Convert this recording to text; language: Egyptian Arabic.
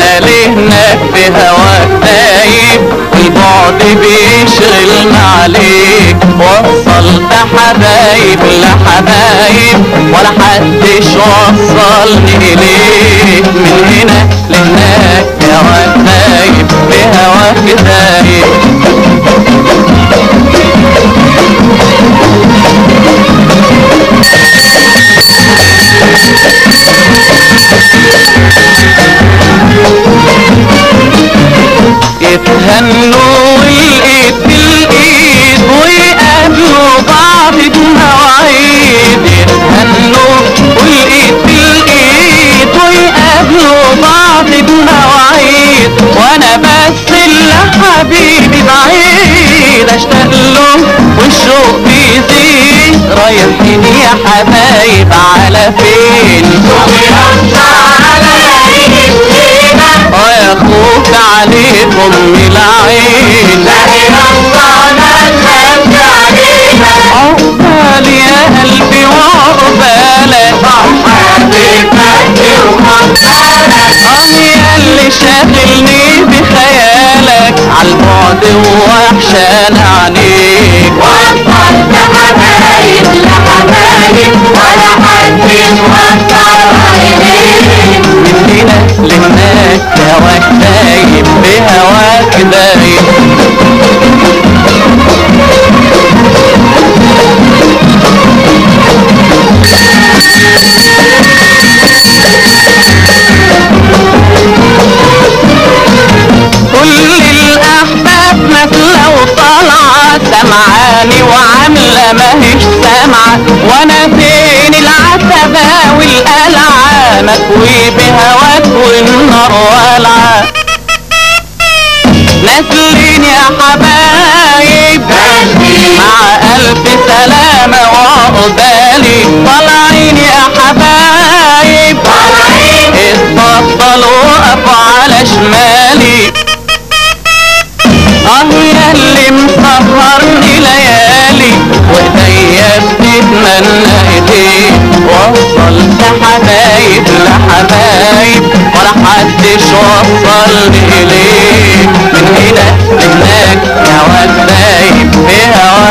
وانا ليه هناك في هواك دايب والبعد بيشغلنا عليك وصلت حبايب لحبايب ولا حدش وصلني اليك من هنا لهناك في هواك دايب في هواك دايب يتهنوا والايد بالايد ويقابلوا بعض بمواعيد يتهنوا والايد بالايد ويقابلوا بعض بمواعيد وانا بس اللي حبيبي بعيد اشتاق له والشوق بيزيد رايحين يا حبايب على فين اه يا خوف عليكم العين عقبال يا قلبي وعقبالك اه يا اللي شاغلني بخيالك عالبعد وحشان عليك من هنا لهناك هواك دايب بهواك دايب كل الأحباب نازلة وطالعة سمعاني وعاملة ماهيش سامعة وأنا فين العتبة والقلعة مكوي بهواك والنار والعة نازلين يا حبايب مع ألف سلامة وعقبالي طالعين يا حبايب اتفضلوا وقفوا على شمالي اه يا اللي مسهرني ليالي وايديا بتتمنى ايديك وصلت حبايب لحبايب ولا حدش وصلني اليك من هنا لهناك هواك دايب في هواك